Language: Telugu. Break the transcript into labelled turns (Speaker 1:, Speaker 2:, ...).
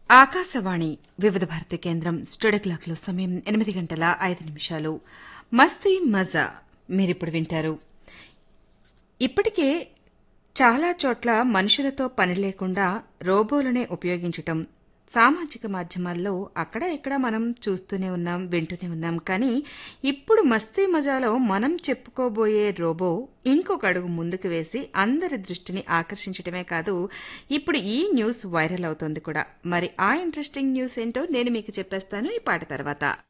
Speaker 1: ఆకాశవాణి వివిధ భారతి కేంద్రం స్టూడియో క్లాక్లో సమయం ఎనిమిది గంటల ఐదు నిమిషాలు మస్తీ మజా మీరిప్పుడు వింటారు ఇప్పటికే చాలా చోట్ల మనుషులతో పని లేకుండా రోబోలనే ఉపయోగించటం సామాజిక మాధ్యమాల్లో అక్కడ ఇక్కడ మనం చూస్తూనే ఉన్నాం వింటూనే ఉన్నాం కానీ ఇప్పుడు మస్తీ మజాలో మనం చెప్పుకోబోయే రోబో ఇంకొక అడుగు ముందుకు వేసి అందరి దృష్టిని ఆకర్షించడమే కాదు ఇప్పుడు ఈ న్యూస్ వైరల్ అవుతోంది కూడా మరి ఆ ఇంట్రెస్టింగ్ న్యూస్ ఏంటో నేను మీకు చెప్పేస్తాను ఈ పాట తర్వాత